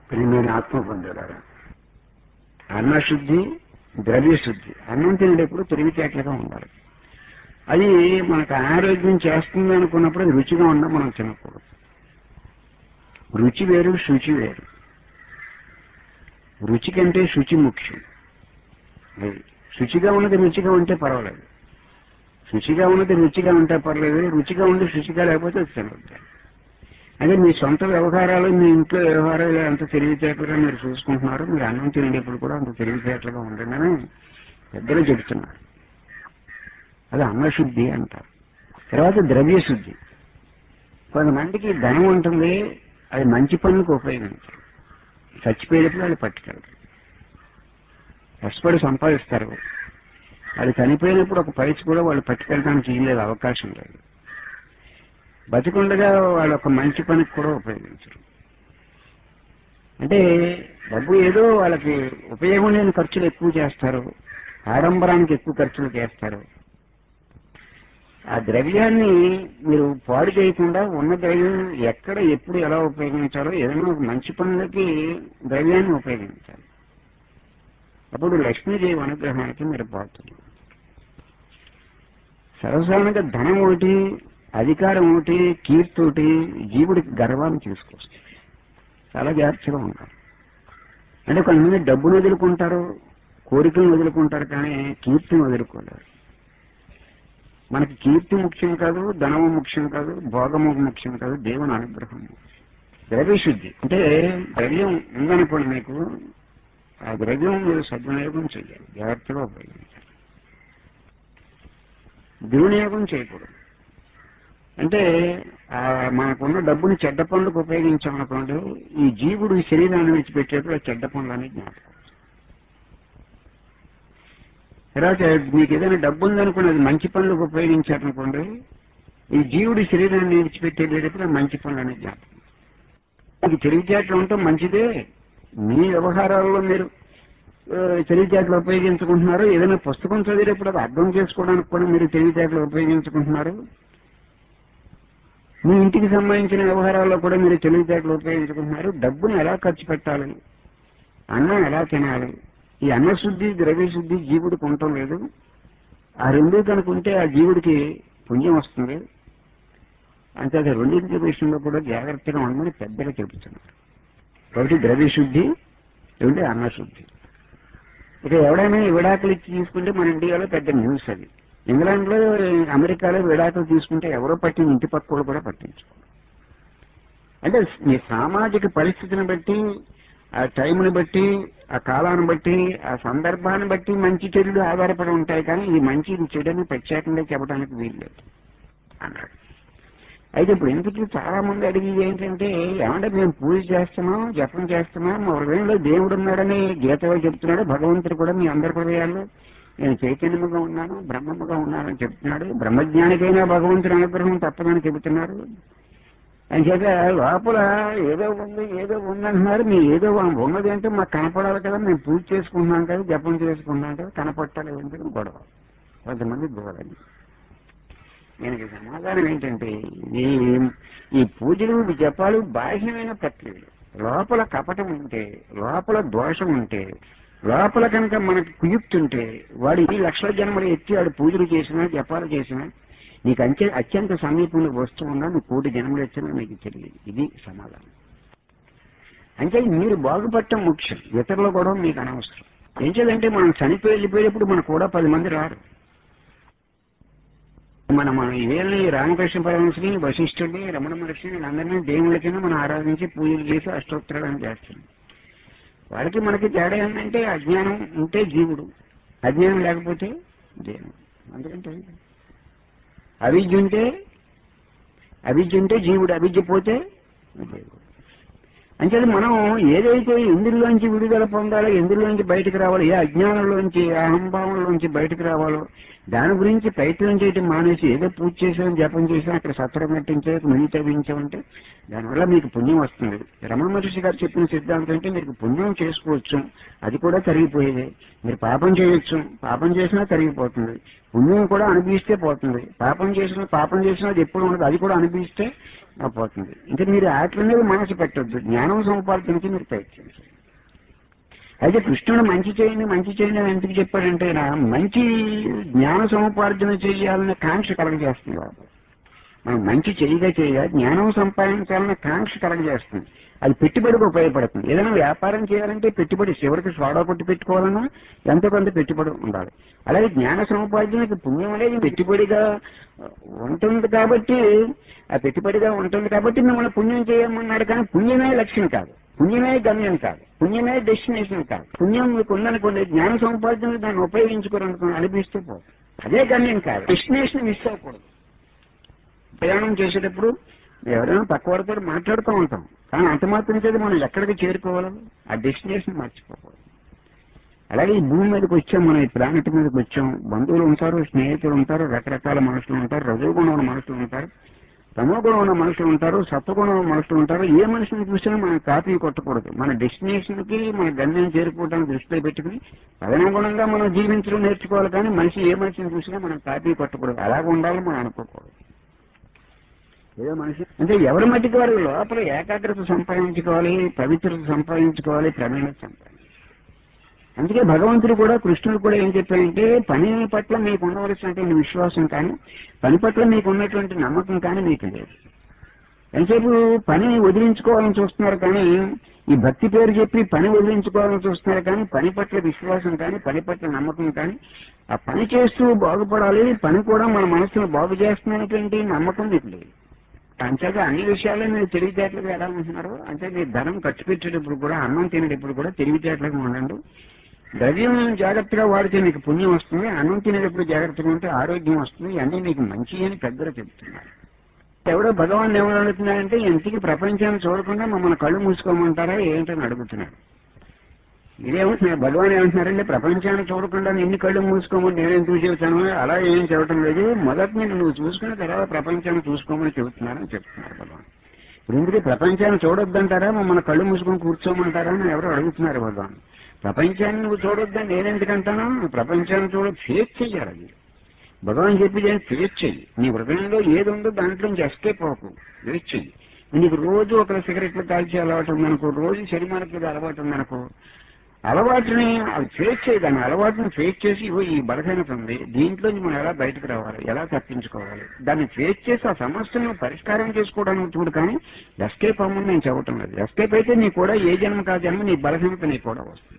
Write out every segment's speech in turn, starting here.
ప్రియమైన ఆత్మ పొందారు అన్నశుద్ధి ద్రవ్యశుద్ధి అన్నం తినేటప్పుడు తెలివితేటలుగా ఉండాలి అది మనకు ఆరోగ్యం చేస్తుంది అనుకున్నప్పుడు అది రుచిగా ఉన్నా మనం తినకూడదు రుచి వేరు శుచి వేరు రుచి కంటే శుచి ముఖ్యం అది శుచిగా ఉన్నది రుచిగా ఉంటే పర్వాలేదు శుచిగా ఉన్నది రుచిగా ఉంటే పర్లేదు రుచిగా ఉండి శుచిగా లేకపోతే అది తినవద్దు అదే మీ సొంత వ్యవహారాలు మీ ఇంట్లో వ్యవహారాలు ఎంత తెలివితేటలుగా మీరు చూసుకుంటున్నారు మీరు అన్నం తినేటప్పుడు కూడా అంత తెలివితేటలుగా ఉండండి అని పెద్దలు చెబుతున్నారు అది అన్నశుద్ధి అంటారు తర్వాత ద్రవ్యశుద్ధి కొంతమందికి ధనం ఉంటుంది అది మంచి పనులకు ఉపయోగించారు చచ్చిపోయేటప్పుడు వాళ్ళు పట్టుకెళ్ళరు కష్టపడి సంపాదిస్తారు వాళ్ళు చనిపోయినప్పుడు ఒక పైస కూడా వాళ్ళు పట్టుకెళ్ళడానికి ఏం లేదు అవకాశం లేదు బతికుండగా వాళ్ళు ఒక మంచి పనికి కూడా ఉపయోగించరు అంటే డబ్బు ఏదో వాళ్ళకి ఉపయోగం లేని ఖర్చులు ఎక్కువ చేస్తారు ఆడంబరానికి ఎక్కువ ఖర్చులు చేస్తారు ఆ ద్రవ్యాన్ని మీరు పాడు చేయకుండా ఉన్న ద్రవ్యం ఎక్కడ ఎప్పుడు ఎలా ఉపయోగించాలో ఏదైనా ఒక మంచి పనులకి ద్రవ్యాన్ని ఉపయోగించాలి అప్పుడు లక్ష్మీదేవి అనుగ్రహానికి మీరు పాత్రలు సర్వసాధారణంగా ధనం ఒకటి అధికారం ఒకటి కీర్తి ఒకటి జీవుడికి గర్వాన్ని తీసుకొస్తుంది చాలా జాగ్రత్తగా ఉంటారు అంటే కొంతమంది డబ్బును వదులుకుంటారు కోరికలను వదులుకుంటారు కానీ కీర్తిని వదులుకోలేరు మనకి కీర్తి ముఖ్యం కాదు ధనము ముఖ్యం కాదు భోగము ముఖ్యం కాదు దేవుని అనుగ్రహం ద్రవ్యశుద్ధి అంటే ద్రవ్యం ఉందనుకోండి మీకు ఆ ద్రవ్యం మీరు సద్వినియోగం చేయాలి జాగ్రత్తగా ఉపయోగించాలి దుర్వినియోగం చేయకూడదు అంటే ఆ మనకున్న డబ్బుని చెడ్డ పనులకు ఉపయోగించామనుకోండి ఈ జీవుడు ఈ శరీరాన్ని విడిచిపెట్టేప్పుడు ఆ చెడ్డ పనులని జ్ఞాపకం తర్వాత మీకు ఏదైనా డబ్బు ఉందనుకోండి అది మంచి పనులకు ఉపయోగించారనుకోండి ఈ జీవుడి శరీరాన్ని విడిచిపెట్టేటప్పుడు ఆ మంచి పనులని జ్ఞాపకం మీకు తెలివితేటలు ఉండటం మంచిదే మీ వ్యవహారాల్లో మీరు ఆ, తెలివితేటలు ఉపయోగించుకుంటున్నారు ఏదైనా పుస్తకం చదివేటప్పుడు అది అర్థం చేసుకోవడానికి కూడా మీరు తెలివితేటలు ఉపయోగించుకుంటున్నారు మీ ఇంటికి సంబంధించిన వ్యవహారాల్లో కూడా మీరు తెలివితేటలు ఉపయోగించుకుంటున్నారు డబ్బుని ఎలా ఖర్చు పెట్టాలి అన్నం ఎలా తినాలి ఈ అన్నశుద్ధి ద్రవ్యశుద్ధి జీవుడికి ఉండటం లేదు ఆ రెండు కనుకుంటే ఆ జీవుడికి పుణ్యం వస్తుంది అంటే అది రెండింటి విషయంలో కూడా జాగ్రత్తగా ఉండమని పెద్దలు చెబుతున్నారు ఒకటి ద్రవ్యశుద్ధి రెండు అన్నశుద్ధి ఇక ఎవడైనా ఈ విడాకులు ఇచ్చి తీసుకుంటే మన ఇండియాలో పెద్ద న్యూస్ అది ఇంగ్లాండ్లో అమెరికాలో విడాకులు తీసుకుంటే ఎవరో పట్టిన ఇంటి పక్క వాళ్ళు కూడా పట్టించుకోరు అంటే మీ సామాజిక పరిస్థితిని బట్టి ఆ టైంని బట్టి ఆ కాలాన్ని బట్టి ఆ సందర్భాన్ని బట్టి మంచి చెడులు ఆధారపడి ఉంటాయి కానీ ఇది మంచి ఇది చెడుని ప్రత్యేకంగా చెప్పడానికి వీల్లేదు అన్నాడు అయితే ఇప్పుడు ఇంతకీ చాలా మంది అడిగేది ఏంటంటే ఏమంటే మేము పూజ చేస్తున్నాం జపం చేస్తున్నాం మా హృదయంలో దేవుడు ఉన్నాడని గీతలో చెప్తున్నాడు భగవంతుడు కూడా మీ అందరి హృదయాల్లో నేను చైతన్యముగా ఉన్నాను బ్రహ్మముగా ఉన్నానని చెప్తున్నాడు బ్రహ్మజ్ఞానికైనా భగవంతుడి అనుగ్రహం తప్పదని చెబుతున్నారు అని చేత లోపల ఏదో ఉంది ఏదో ఉందంటున్నారు మీ ఏదో ఉన్నది అంటే మాకు కనపడాలి కదా మేము పూజ చేసుకుంటున్నాం కదా జపం చేసుకుంటున్నాం కదా కనపట్టాలి ఏంటంటే గొడవ కొంతమంది గొడవ దీనికి సమాధానం ఏంటంటే ఈ ఈ పూజలు ఈ జపాలు బాహ్యమైన ప్రక్రియలు లోపల కపటం ఉంటే లోపల దోషం ఉంటే లోపల కనుక మనకి కుయుక్తి ఉంటే వాడు ఈ లక్షల జన్మలు ఎత్తి వాడు పూజలు చేసినా జపాలు చేసినా నీకు అంచె అత్యంత సమీపంలో వస్తూ ఉన్నా నువ్వు కోటి జన్మలు వచ్చినా నీకు తెలియదు ఇది సమాధానం అంటే మీరు బాగుపడటం ముఖ్యం ఇతరులు కూడా మీకు అనవసరం ఏం చేయాలంటే మనం చనిపోయి వెళ్ళిపోయేటప్పుడు మనకు కూడా పది మంది రారు మన మన ఇవేళ్ళని రామకృష్ణ పరమశిని వశిష్ఠుడిని రమణ మహర్షిని అందరినీ దేవుళ్ళ కింద మనం ఆరాధించి పూజలు చేసి అష్టోత్తరాలను చేస్తున్నాం వాడికి మనకి తేడా ఏంటంటే అజ్ఞానం ఉంటే జీవుడు అజ్ఞానం లేకపోతే దేవుడు అందుకంటే అవిద్య ఉంటే అవిద్య ఉంటే జీవుడు అవిద్య పోతే దేవుడు అంటే మనం ఏదైతే ఇందులోంచి విడుదల పొందాలో ఎందులోంచి బయటకు రావాలో ఏ అజ్ఞానంలోంచి ఏ అహంభావంలోంచి బయటకు రావాలో దాని గురించి ప్రయత్నం చేయటం మానేసి ఏదో పూజ చేసాం జపం చేసాం అక్కడ సత్రం కట్టించే మిగతావించామంటే దానివల్ల మీకు పుణ్యం వస్తుంది రమణ మహర్షి గారు చెప్పిన సిద్ధాంతం అంటే మీకు పుణ్యం చేసుకోవచ్చు అది కూడా తరిగిపోయేది మీరు పాపం చేయొచ్చు పాపం చేసినా తరిగిపోతుంది పుణ్యం కూడా అనుభవిస్తే పోతుంది పాపం చేసిన పాపం చేసినా అది ఎప్పుడు ఉండదు అది కూడా అనుభవిస్తే ఆ పోతుంది ఇంకా మీరు వాటి మీద మనసు పెట్టద్దు జ్ఞానం జ్ఞానం సముపార్జనకి మీరు ప్రయత్నించండి అయితే కృష్ణుడు మంచి చేయండి మంచి చేయండి అని ఎందుకు చెప్పాడంటే నా మంచి జ్ఞాన సముపార్జన చేయాలనే కాంక్ష కలగజేస్తుంది బాబు మనం మంచి చేయగా చేయగా జ్ఞానం సంపాదించాలనే కాంక్ష కలగజేస్తుంది అది పెట్టుబడికి ఉపయోగపడుతుంది ఏదైనా వ్యాపారం చేయాలంటే పెట్టుబడి చివరికి సోడా కొట్టి పెట్టుకోవాలన్నా ఎంతో కొంత పెట్టుబడి ఉండాలి అలాగే జ్ఞాన సముపార్జనకి పుణ్యం అనేది పెట్టుబడిగా ఉంటుంది కాబట్టి ఆ పెట్టుబడిగా ఉంటుంది కాబట్టి మిమ్మల్ని పుణ్యం చేయమన్నాడు కానీ పుణ్యమే లక్ష్యం కాదు పుణ్యమే గమ్యం కాదు పుణ్యమే డెస్టినేషన్ కాదు పుణ్యం మీకు ఉందనుకోండి జ్ఞాన సముపార్జన దాన్ని ఉపయోగించుకోరనుకుని అనిపిస్తూ పోదు అదే గమ్యం కాదు డెస్టినేషన్ మిస్ అవ్వకూడదు ప్రయాణం చేసేటప్పుడు ఎవరైనా పక్క వారితో మాట్లాడుతూ ఉంటాం కానీ అంత మాత్రం చేత మనం ఎక్కడికి చేరుకోవాలి ఆ డెస్టినేషన్ మర్చిపోకూడదు అలాగే ఈ భూమి మీదకి వచ్చాం మనం ఈ ప్లానెట్ మీదకి వచ్చాం బంధువులు ఉంటారు స్నేహితులు ఉంటారు రకరకాల మనుషులు ఉంటారు రజోగుణం ఉన్న మనుషులు ఉంటారు తమోగుణం ఉన్న మనుషులు ఉంటారు సత్వగుణం ఉన్న మనుషులు ఉంటారు ఏ మనిషిని చూసినా మనం కాపీ కొట్టకూడదు మన డెస్టినేషన్ కి మన గమ్యం చేరుకోవడానికి దృష్టిలో పెట్టుకుని తదనుగుణంగా మనం జీవించడం నేర్చుకోవాలి కానీ మనిషి ఏ మనిషిని చూసినా మనం కాపీ కొట్టకూడదు అలాగ ఉండాలని మనం అనుకోకూడదు ఏదో మనిషి అంటే ఎవరి మట్టికి వారి లోపల ఏకాగ్రత సంపాదించుకోవాలి పవిత్రత సంపాదించుకోవాలి ప్రవీణత సంపాదించుకోవాలి అందుకే భగవంతుడు కూడా కృష్ణుడు కూడా ఏం చెప్పారంటే పని పట్ల మీకు ఉండవలసినటువంటి విశ్వాసం కానీ పని పట్ల మీకు ఉన్నటువంటి నమ్మకం కానీ మీకు లేదు ఎంతసేపు పనిని వదిలించుకోవాలని చూస్తున్నారు కానీ ఈ భక్తి పేరు చెప్పి పని వదిలించుకోవాలని చూస్తున్నారు కానీ పని పట్ల విశ్వాసం కానీ పని పట్ల నమ్మకం కానీ ఆ పని చేస్తూ బాగుపడాలి పని కూడా మన మనసును బాగు చేస్తున్నటువంటి నమ్మకం మీకు లేదు అంతేగా అన్ని విషయాల్లో మీరు తెలివితేటలుగా ఎలా ఉంటున్నారు అంటే మీరు ధనం ఖర్చు పెట్టేటప్పుడు కూడా అన్నం తినేటప్పుడు కూడా తెలివితేటలుగా ఉండండి ద్రవ్యం జాగ్రత్తగా వాడితే మీకు పుణ్యం వస్తుంది అన్నం తినేటప్పుడు జాగ్రత్తగా ఉంటే ఆరోగ్యం వస్తుంది అన్నీ మీకు మంచి అని పెద్దలు చెప్తున్నారు ఎవడో భగవాన్ ఏమని అడుగుతున్నాడంటే ఇంటికి ప్రపంచాన్ని చూడకుండా మమ్మల్ని కళ్ళు మూసుకోమంటారా ఏంటని అడుగుతున్నాడు ఇదేమంటున్నారు భగవాన్ ఏమంటున్నారంటే ప్రపంచాన్ని చూడకుండా నిన్ను కళ్ళు మూసుకోమని నేనేం చూసేసాను అలా ఏం చెప్పటం లేదు మొదటి నేను నువ్వు చూసుకున్న తర్వాత ప్రపంచాన్ని చూసుకోమని చెబుతున్నారని చెప్తున్నారు భగవాన్ ఇప్పుడు ఇందుకు ప్రపంచాన్ని చూడొద్దంటారా మమ్మల్ని కళ్ళు మూసుకొని కూర్చోమంటారా అని ఎవరో అడుగుతున్నారు భగవాన్ ప్రపంచాన్ని నువ్వు చూడొద్దని నేనెందుకంటాను ప్రపంచాన్ని చూడ ఫేస్ చెయ్యాలి అది భగవాన్ చెప్పేది ఏంటి ఫేస్ చెయ్యి నీ హృదయంలో ఏది ఉందో దాంట్లో నుంచి ఎస్కేప్ అవ్వకు ఫేస్ చెయ్యి నీకు రోజు ఒక సిగరెట్లు కాల్చే అలవాటు ఉందనుకో రోజు శరీరానికి అలవాటు ఉందనుకో అలవాటుని అది ఫేస్ చేయి దాని అలవాటుని ఫేస్ చేసి ఇగో ఈ బలహీనత ఉంది దీంట్లో మనం ఎలా బయటకు రావాలి ఎలా తప్పించుకోవాలి దాన్ని ఫేస్ చేసి ఆ సమస్యను పరిష్కారం చేసుకోవడానికి చూడు కానీ ఎస్కేప్ అమ్మని నేను చెప్పటం లేదు ఎస్కేప్ అయితే నీ కూడా ఏ జన్మ కా జన్మ నీ బలహీనత నీ కూడా వస్తుంది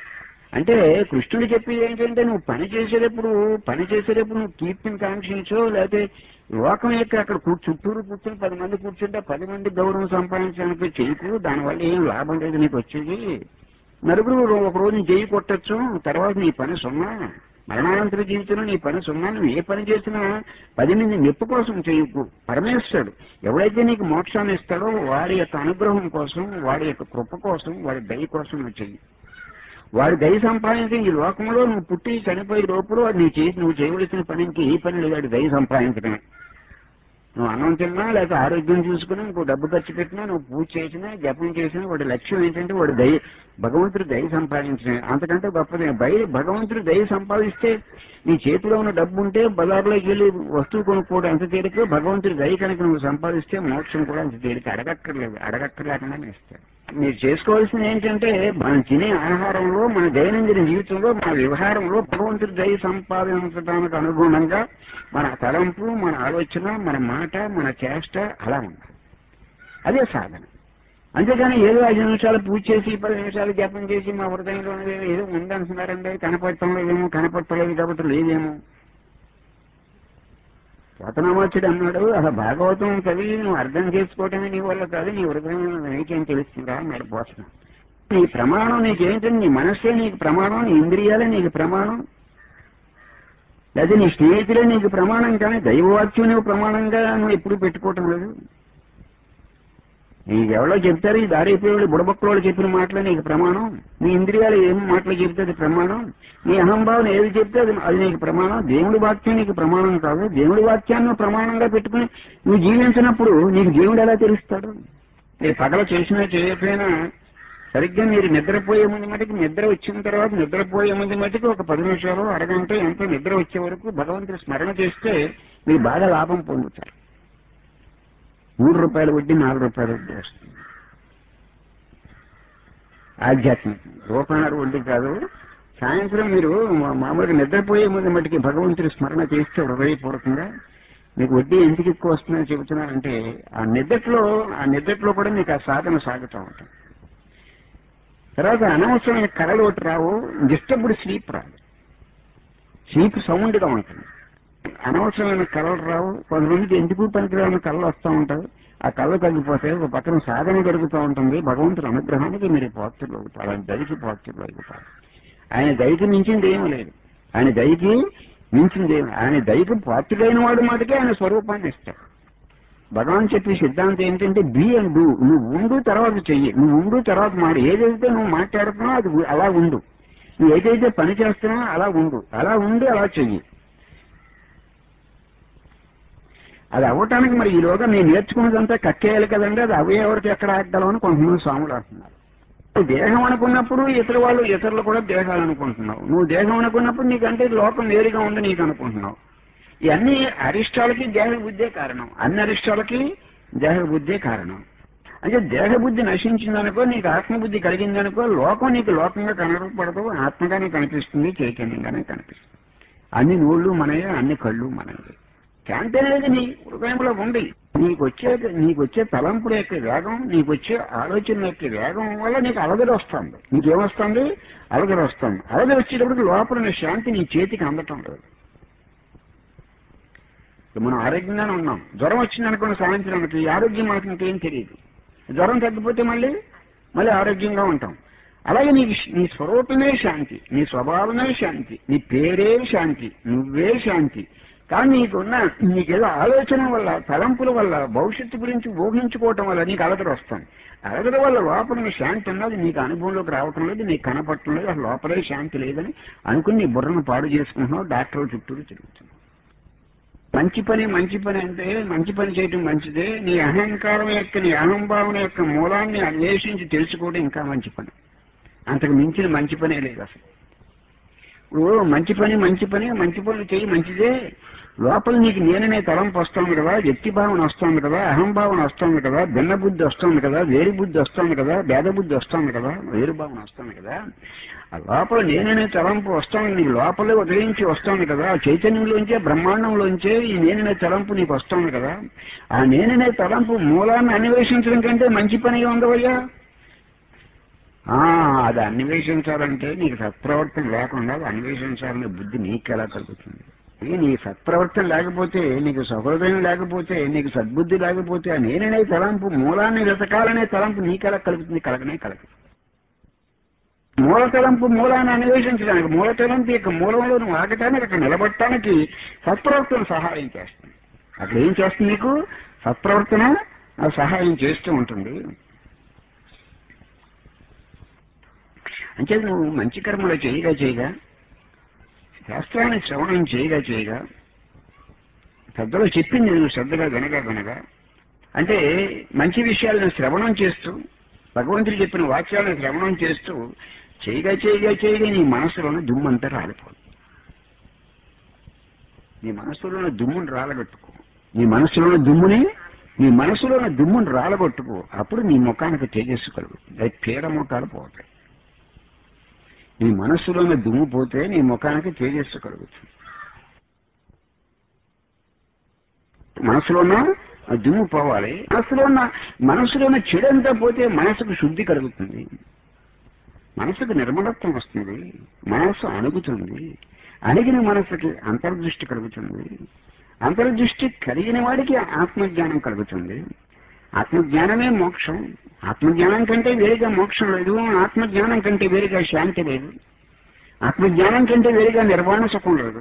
అంటే కృష్ణుడు చెప్పేది ఏంటంటే నువ్వు పని చేసేటప్పుడు పని చేసేటప్పుడు నువ్వు కీర్తిని కాంక్షించో లేకపోతే లోకం యొక్క అక్కడ కూ- చుట్టూరు కూర్చొని పది మంది కూర్చుంటే పది మంది గౌరవం సంపాదించడానికి చేయకు దానివల్ల ఏం లాభం లేదు నీకు వచ్చేది నలుగురు ఒక రోజు చేయి కొట్టచ్చు తర్వాత నీ పని సున్నా మరణానంతర జీవితంలో నీ పని సున్నా నువ్వు ఏ పని చేసినా పది మంది మెప్పు కోసం చేయకు పరమేశ్వరుడు ఎవడైతే నీకు మోక్షాన్ని ఇస్తాడో వాడి యొక్క అనుగ్రహం కోసం వాడి యొక్క కృప కోసం వాడి దయ కోసం నువ్వు చెయ్యి వాడి దయ సంపాదించి ఈ లోకంలో నువ్వు పుట్టి చనిపోయే లోపల వాడు నీ చేసి నువ్వు చేయవలసిన పనికి ఏ పని లేదు వాడి దయ సంపాదించడమే నువ్వు అన్నం తిన్నా లేక ఆరోగ్యం చూసుకున్నా ఇంకో డబ్బు ఖర్చు పెట్టినా నువ్వు పూజ చేసినా జపం చేసినా వాడి లక్ష్యం ఏంటంటే వాడు దయ భగవంతుడు దయ సంపాదించడమే అంతకంటే గొప్పది బయ భగవంతుడు దయ సంపాదిస్తే నీ చేతిలో ఉన్న డబ్బు ఉంటే బజార్లోకి వెళ్ళి వస్తువు కొనుక్కోవడం ఎంత తేలిక భగవంతుడి దయ కనుక నువ్వు సంపాదిస్తే మోక్షం కూడా అంత తేలిక అడగక్కర్లేదు అడగక్కర్లేకుండానే ఇస్తాడు మీరు చేసుకోవాల్సింది ఏంటంటే మనం తినే ఆహారంలో మన దైనందిన జీవితంలో మన వ్యవహారంలో భగవంతుడి దయ సంపాదించడానికి అనుగుణంగా మన తలంపు మన ఆలోచన మన మాట మన చేష్ట అలా ఉండాలి అదే సాధన అంతేగాని ఏదో ఐదు నిమిషాలు పూజ చేసి పది నిమిషాలు జపం చేసి మా హృదయంలో ఏదో ఉందంటున్నారండి కనపడటం లేదేమో కనపడటలేదు కాబట్టి లేదేమో రతనామాచుడు అన్నాడు అసలు భాగవతం చదివి నువ్వు అర్థం చేసుకోవటమే నీ వల్ల కాదు నీ హృదయం నీకేం తెలుస్తుందా అన్నాడు పోషణ నీ ప్రమాణం నీకేంటంటే నీ మనస్సే నీకు ప్రమాణం నీ ఇంద్రియాలే నీకు ప్రమాణం లేదా నీ స్నేహితులే నీకు ప్రమాణం కానీ దైవవాక్యం నువ్వు ప్రమాణంగా నువ్వు ఎప్పుడు పెట్టుకోవటం లేదు నీకు ఎవరో చెప్తారు ఈ దారిపోయేవాళ్ళు బుడబొక్కలోళ్ళు చెప్పిన మాటలు నీకు ప్రమాణం నీ ఇంద్రియాలు ఏం మాటలు చెప్తే అది ప్రమాణం నీ అహంభావన ఏది చెప్తే అది అది నీకు ప్రమాణం దేవుడి వాక్యం నీకు ప్రమాణం కాదు దేవుడి వాక్యాన్ని నువ్వు ప్రమాణంగా పెట్టుకుని నువ్వు జీవించినప్పుడు నీకు దేవుడు ఎలా తెలుస్తాడు నీ పగల చేసినా చేయకపోయినా సరిగ్గా మీరు నిద్రపోయే ముందు మటుకు నిద్ర వచ్చిన తర్వాత నిద్రపోయే ముందు మటుకు ఒక పది నిమిషాలు అరగంట ఎంతో నిద్ర వచ్చే వరకు భగవంతుడి స్మరణ చేస్తే మీరు బాగా లాభం పొందుతారు మూడు రూపాయల వడ్డీ నాలుగు రూపాయల వడ్డీ వస్తుంది ఆధ్యాత్మిక రూపాయన్నర ఒంటి కాదు సాయంత్రం మీరు మా- మామూలుగా నిద్రపోయే ముందు మటుకి భగవంతుడి స్మరణ చేస్తే హృదయపూర్వకంగా మీకు వడ్డీ ఎందుకు ఎక్కువ వస్తుందని చెబుతున్నానంటే ఆ నిద్రలో ఆ నిద్రలో కూడా మీకు ఆ సాధన సాగుతూ ఉంటుంది తర్వాత అనవసరమైన కళలు ఒకటి రావు డిస్టర్బ్డ్ స్లీప్ రాదు స్లీప్ సౌండ్గా ఉంటుంది అనవసరమైన కళలు రావు కొంతమందికి ఎందుకు పనికిరాని కళలు వస్తూ ఉంటాయి ఆ కళ్ళు తగ్గిపోతే ఒక పక్కన సాధన జరుగుతూ ఉంటుంది భగవంతుడి అనుగ్రహానికి మీరు పాత్రలు అవుతారు ఆయన దయకి పాత్రలు అవుతారు ఆయన దయకి మించింది ఏమీ లేదు ఆయన దయకి మించింది ఏమి ఆయన దయకి పాత్రుడైన వాడు మాటకే ఆయన స్వరూపాన్ని ఇస్తాడు భగవాన్ చెప్పే సిద్ధాంతం ఏంటంటే బి అండ్ డూ నువ్వు ఉండు తర్వాత చెయ్యి నువ్వు ఉండు తర్వాత మాడు ఏదైతే నువ్వు మాట్లాడుతున్నావు అది ఉ- అలా ఉండు నువ్వు ఏదైతే పని చేస్తున్నావో అలా ఉండు అలా ఉండి అలా చెయ్యి అది అవ్వటానికి మరి ఈలోగా నేను నేర్చుకున్నదంతా కక్కేయాలి కదండి అది అవే ఎవరికి ఎక్కడ ఆడగలం అని కొంతమంది స్వాములు అంటున్నారు నువ్వు దేహం అనుకున్నప్పుడు ఇతర వాళ్ళు ఇతరులు కూడా దేహాలు అనుకుంటున్నావు నువ్వు దేహం అనుకున్నప్పుడు నీకంటే లోకం వేరుగా ఉంది నీకు అనుకుంటున్నావు ఇవన్నీ అరిష్టాలకి దేహ బుద్ధే కారణం అన్ని అరిష్టాలకి దేహ బుద్ధే కారణం అంటే దేహ బుద్ధి నశించిందనుకో నీకు ఆత్మబుద్ధి కలిగిందనుకో లోకం నీకు లోకంగా కనపడదు ఆత్మగానే కనిపిస్తుంది చైతన్యంగానే కనిపిస్తుంది అన్ని నోళ్ళు మనయే అన్ని కళ్ళు మనయే శాంతి అనేది నీ హృదయంలో ఉంది నీకు వచ్చే నీకు వచ్చే తలంపుల యొక్క వేగం నీకు వచ్చే ఆలోచన యొక్క వేగం వల్ల నీకు అలగడి వస్తుంది నీకేమొస్తుంది అలగడి వస్తుంది అలగడి వచ్చేటప్పుడు లోపల నీ శాంతి నీ చేతికి అందటం లేదు ఇప్పుడు మనం ఆరోగ్యంగానే ఉన్నాం జ్వరం వచ్చింది అనుకున్న సాయంత్రానికి ఈ ఆరోగ్యం మనకి ఇంకేం తెలియదు జ్వరం తగ్గిపోతే మళ్ళీ మళ్ళీ ఆరోగ్యంగా ఉంటాం అలాగే నీకు నీ స్వరూపమే శాంతి నీ స్వభావమే శాంతి నీ పేరే శాంతి నువ్వే శాంతి కానీ నీకున్న నీకేదో ఆలోచన వల్ల తలంపుల వల్ల భవిష్యత్తు గురించి ఊహించుకోవటం వల్ల నీకు అలగడ వస్తుంది అలగడ వల్ల లోపల నీ శాంతి ఉన్నది నీకు అనుభవంలోకి రావటం లేదు నీకు కనపడటం లేదు అసలు లోపలే శాంతి లేదని అనుకుని నీ బుర్రను పాడు చేసుకుంటున్నావు డాక్టర్ చుట్టూరు తిరుగుతున్నావు మంచి పని మంచి పని అంటే మంచి పని చేయటం మంచిదే నీ అహంకారం యొక్క నీ అహంభావన యొక్క మూలాన్ని అన్వేషించి తెలుసుకోవడం ఇంకా మంచి పని అంతకు మించిన మంచి పనే లేదు అసలు ఇప్పుడు మంచి పని మంచి పని మంచి పనులు చేయి మంచిదే లోపల నీకు నేననే తలంపు వస్తుంది కదా వ్యక్తి భావన వస్తుంది కదా అహంభావన వస్తుంది కదా భిన్న బుద్ధి వస్తుంది కదా వేరు బుద్ధి వస్తుంది కదా భేద బుద్ధి వస్తుంది కదా వేరు భావన వస్తుంది కదా ఆ లోపల నేననే తలంపు వస్తుంది నీ లోపలే ఉదయించి వస్తుంది కదా ఆ చైతన్యంలోంచే బ్రహ్మాండంలోంచే ఈ నేననే తలంపు నీకు వస్తుంది కదా ఆ నేననే తలంపు మూలాన్ని అన్వేషించడం కంటే మంచి పని ఉండవయ్యా ఆ, అది అన్వేషించాలంటే నీకు సత్ప్రవర్తన లేకుండా అది అన్వేషించాలనే బుద్ధి నీకు ఎలా కలుగుతుంది ఈ నీ సత్ప్రవర్తన లేకపోతే నీకు సహృదయం లేకపోతే నీకు సద్బుద్ధి లేకపోతే ఆ నేననే తలంపు మూలాన్ని వెతకాలనే తలంపు నీకెలా కలుగుతుంది కలగనే కలగదు మూల తలంపు మూలాన్ని అన్వేషించడానికి మూల తలంపు యొక్క మూలంలో నువ్వు ఆగటానికి అక్కడ నిలబడటానికి సత్ప్రవర్తన సహాయం చేస్తుంది అక్కడ ఏం చేస్తుంది నీకు సత్ప్రవర్తన ఆ సహాయం చేస్తూ ఉంటుంది అంటే నువ్వు మంచి కర్మలు చేయగా చేయగా శాస్త్రాన్ని శ్రవణం చేయగా చేయగా పెద్దలు చెప్పింది నువ్వు శ్రద్ధగా వినగా వినగా అంటే మంచి విషయాలను శ్రవణం చేస్తూ భగవంతుడు చెప్పిన వాక్యాలను శ్రవణం చేస్తూ చేయగా చేయగా చేయగా నీ మనసులోని దుమ్మంతా రాలిపోదు నీ మనసులోని దుమ్మును రాలగొట్టుకో నీ మనసులోని దుమ్ముని నీ మనసులోని దుమ్మును రాలగొట్టుకో అప్పుడు నీ ముఖానికి తేజస్సు కలుగుతుంది అది పీడ ముఖాలు పోతాయి నీ మనస్సులోని దుమ్ము పోతే నీ ముఖానికి తేజస్సు కలుగుతుంది మనసులో ఉన్న ఆ దుమ్ము పోవాలి మనసులో ఉన్న మనసులో ఉన్న చెడంతా పోతే మనసుకు శుద్ధి కలుగుతుంది మనసుకు నిర్మలత్వం వస్తుంది మనస్సు అణుగుతుంది అణిగిన మనసుకి అంతర్దృష్టి కలుగుతుంది అంతర్దృష్టి కలిగిన వాడికి ఆత్మజ్ఞానం కలుగుతుంది ఆత్మజ్ఞానమే మోక్షం ఆత్మజ్ఞానం కంటే వేరుగా మోక్షం లేదు ఆత్మజ్ఞానం కంటే వేరుగా శాంతి లేదు ఆత్మజ్ఞానం కంటే వేరుగా నిర్వాణ సుఖం లేదు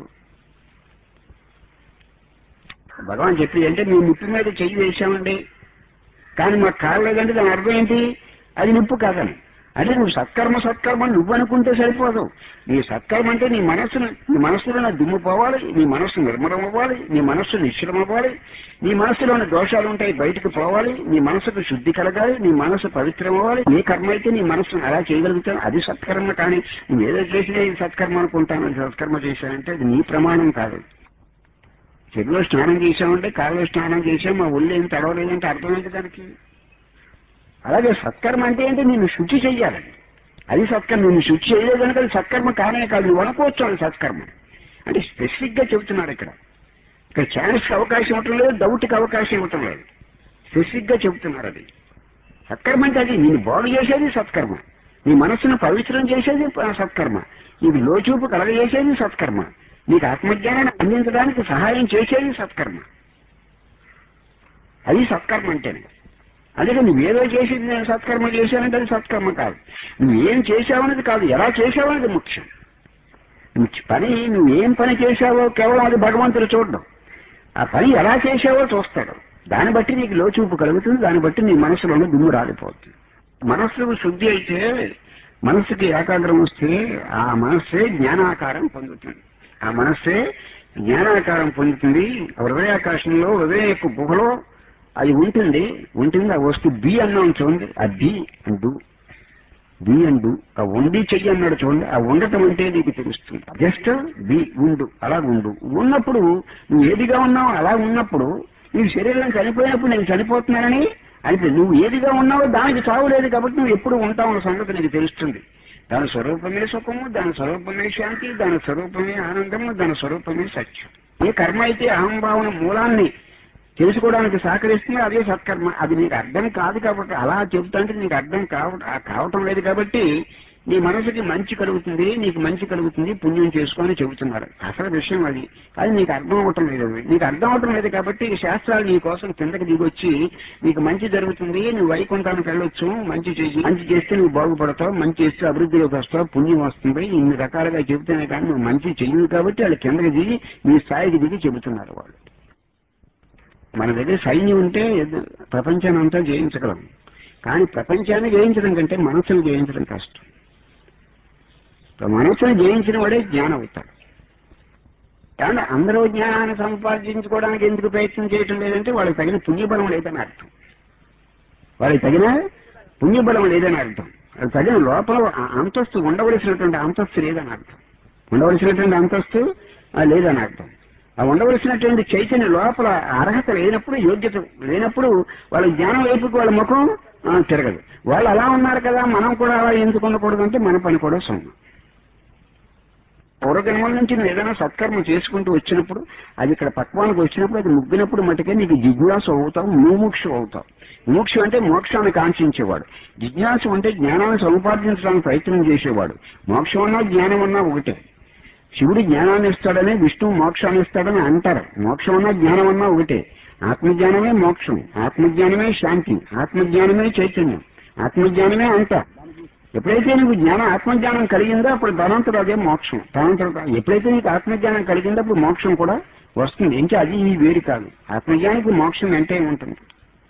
భగవాన్ చెప్పి అంటే మేము నిప్పు మీద చెయ్యి వేశామండి కానీ మాకు కాలేదంటే దాని అర్థం ఏంటి అది నిప్పు కాదని అంటే నువ్వు సత్కర్మ సత్కర్మ నువ్వు అనుకుంటే సరిపోదు నీ సత్కర్మ అంటే నీ మనస్సును నీ మనస్సులో నా దుమ్ము పోవాలి నీ మనస్సు నిర్మలం అవ్వాలి నీ మనస్సు నిశ్చలం అవ్వాలి నీ మనస్సులోని దోషాలు ఉంటాయి బయటకు పోవాలి నీ మనసుకు శుద్ధి కలగాలి నీ మనసు పవిత్రం అవ్వాలి నీ కర్మ అయితే నీ మనస్సును అలా చేయగలుగుతాను అది సత్కర్మ కానీ నువ్వు ఏదో చేసినా ఇది సత్కర్మ అనుకుంటాను అది సత్కర్మ చేశానంటే అది నీ ప్రమాణం కాదు చెరువులో స్నానం చేశామంటే కాలువలో స్నానం చేసాం మా ఒళ్ళు ఏం తడవలేదంటే అర్థమైంది దానికి అలాగే సత్కర్మ అంటే ఏంటి నిన్ను శుచి చెయ్యాలండి అది సత్కర్మ నువ్వు శుద్ధి చేయలేదు కనుక అది సత్కర్మ కానే కాదు నువ్వు అనుకోవచ్చు అది సత్కర్మ అంటే స్పెసిఫిక్ గా చెబుతున్నారు ఇక్కడ ఇక్కడ ఛాన్స్కి అవకాశం ఇవ్వటం లేదు డౌట్కి అవకాశం ఇవ్వటం లేదు స్పెసిఫిక్ గా చెబుతున్నారు అది సత్కర్మ అంటే అది నేను బాగు చేసేది సత్కర్మ నీ మనస్సును పవిత్రం చేసేది ప- సత్కర్మ నీకు లోచూపు కలగజేసేది సత్కర్మ నీకు ఆత్మజ్ఞానాన్ని అందించడానికి సహాయం చేసేది సత్కర్మ అది సత్కర్మ అంటేనే అదే నువ్వేదో చేసింది నేను సత్కర్మ చేశానంటే అది సత్కర్మ కాదు నువ్వేం చేశావనేది కాదు ఎలా చేశావనేది ముఖ్యం నువ్వు పని నువ్వేం పని చేశావో కేవలం అది భగవంతుడు చూడడం ఆ పని ఎలా చేశావో చూస్తాడు దాన్ని బట్టి నీకు లోచూపు కలుగుతుంది దాన్ని బట్టి నీ మనసులోనే దుమ్ము రాలిపోతుంది మనస్సు శుద్ధి అయితే మనస్సుకి ఏకాగ్రం వస్తే ఆ మనస్సే జ్ఞానాకారం పొందుతుంది ఆ మనస్సే జ్ఞానాకారం పొందుతుంది హృదయాకాశంలో హృదయ యొక్క గుహలో అది ఉంటుంది ఉంటుంది ఆ వస్తువు బి అన్నాం చూడండి ఆ be and do be and do ఆ ఉండి చెయ్యి అన్నాడు చూడండి ఆ ఉండటం అంటే నీకు తెలుస్తుంది జస్ట్ బి ఉండు అలా ఉండు ఉన్నప్పుడు నువ్వు ఏదిగా ఉన్నావు అలా ఉన్నప్పుడు నీ శరీరం చనిపోయినప్పుడు నేను చనిపోతున్నానని అయితే నువ్వు ఏదిగా ఉన్నావో దానికి చావు లేదు కాబట్టి నువ్వు ఎప్పుడు ఉంటావు అన్న సంగతి నీకు తెలుస్తుంది దాని స్వరూపమే సుఖము దాని స్వరూపమే శాంతి దాని స్వరూపమే ఆనందము దాని స్వరూపమే సత్యం ఏ కర్మ అయితే అహంభావన మూలాన్ని తెలుసుకోవడానికి సహకరిస్తుంది అదే సత్కర్మ అది నీకు అర్థం కాదు కాబట్టి అలా చెబుతుంటే నీకు అర్థం కావ కావటం లేదు కాబట్టి నీ మనసుకి మంచి కలుగుతుంది నీకు మంచి కలుగుతుంది పుణ్యం చేసుకొని చెబుతున్నారు అసలు విషయం అది అది నీకు అర్థం అవటం లేదు అది. నీకు అర్థం అవటం లేదు కాబట్టి ఈ శాస్త్రాలు నీ కోసం కిందకి దిగొచ్చి నీకు మంచి జరుగుతుంది నువ్వు వైకుంఠానికి వెళ్ళొచ్చు మంచి చేసి మంచి చేస్తే నువ్వు బాగుపడతావు మంచి చేస్తే అభివృద్ధిలోకి వస్తావు పుణ్యం వస్తుంది ఇన్ని రకాలుగా చెబుతేనే కానీ నువ్వు మంచి చెయ్యవు కాబట్టి వాళ్ళు కిందకి దిగి నీ స్థాయికి దిగి చెబుతున్నారు వాళ్ళు మన దగ్గర సైన్యం ఉంటే ఎదు- ప్రపంచాన్ని అంతా జయించగలం కానీ ప్రపంచాన్ని జయించడం కంటే మనసును జయించడం కష్టం ఇప్పుడు మనసును జయించిన వాడే జ్ఞానం అవుతాడు కానీ అందరూ జ్ఞానాన్ని సంపాదించుకోవడానికి ఎందుకు ప్రయత్నం చేయటం లేదంటే వాళ్ళకి తగిన పుణ్యబలం లేదని అర్థం వాళ్ళకి తగిన పుణ్యబలం లేదని అర్థం వాళ్ళకి తగిన లోపల ఆ అంతస్తు ఉండవలసినటువంటి అంతస్తు లేదని అర్థం ఉండవలసినటువంటి అంతస్తు ఆ, లేదని అర్థం ఆ ఉండవలసినటువంటి చైతన్య లోపల అర్హత లేనప్పుడు యోగ్యత లేనప్పుడు వాళ్ళ జ్ఞానం వైపుకి వాళ్ళ ముఖం ఆ, తిరగదు వాళ్ళు అలా ఉన్నారు కదా మనం కూడా అలా ఎందుకు ఉండకూడదు అంటే మన పని కూడా సొమ్ము పూర్వజన్మల నుంచి నువ్వు ఏదైనా సత్కర్మ చేసుకుంటూ వచ్చినప్పుడు అది ఇక్కడ పక్వానికి వచ్చినప్పుడు అది ముగ్గినప్పుడు మటుకే నీకు జిజ్ఞాసు అవుతావు ముముక్షు అవుతావు ముముక్షు అంటే మోక్షాన్ని కాంక్షించేవాడు జిజ్ఞాసు అంటే జ్ఞానాన్ని సముపార్జించడానికి ప్రయత్నం చేసేవాడు మోక్షం అన్నా జ్ఞానం అన్నా ఒకటే శివుడు జ్ఞానాన్ని ఇస్తాడని విష్ణువు మోక్షాన్ని ఇస్తాడని అంటారు మోక్షం అన్నా జ్ఞానం అన్నా ఒకటే ఆత్మజ్ఞానమే మోక్షం ఆత్మజ్ఞానమే శాంతి ఆత్మజ్ఞానమే చైతన్యం ఆత్మజ్ఞానమే అంతా ఎప్పుడైతే నీకు జ్ఞానం ఆత్మజ్ఞానం కలిగిందో అప్పుడు ధనంతుడు అదే మోక్షం ధనంతుడు ఎప్పుడైతే నీకు ఆత్మజ్ఞానం కలిగిందో అప్పుడు మోక్షం కూడా వస్తుంది ఇంకా అది ఈ వేడి కాదు ఆత్మజ్ఞానికి మోక్షం వెంటే ఉంటుంది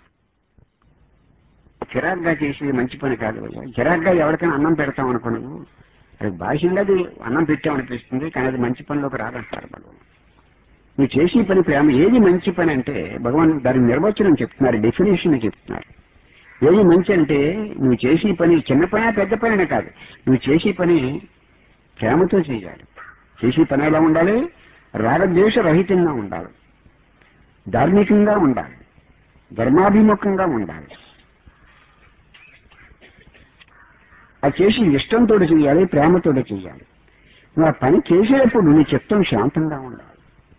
చిరాగ్గా చేసేది మంచి పని కాదు అయ్యా. చిరాగ్గా ఎవరికైనా అన్నం పెడతాం అనుకో నువ్వు అది బాహ్యంగా అది అన్నం పెట్టామనిపిస్తుంది కానీ అది మంచి పనిలోకి రాదంటారు భగవాన్ నువ్వు చేసే పని ప్రేమ ఏది మంచి పని అంటే భగవాన్ దాని నిర్వచనం చెప్తున్నారు డెఫినేషన్ చెప్తున్నారు ఏది మంచి అంటే నువ్వు చేసే పని చిన్న పని పెద్ద పని కాదు నువ్వు చేసే పని ప్రేమతో చేయాలి చేసే పని ఎలా ఉండాలి రాగద్వేష రహితంగా ఉండాలి ధార్మికంగా ఉండాలి ధర్మాభిముఖంగా ఉండాలి అది చేసి ఇష్టంతో చేయాలి ప్రేమతో చేయాలి నువ్వు ఆ పని చేసేటప్పుడు నీ చిత్తం శాంతంగా ఉండాలి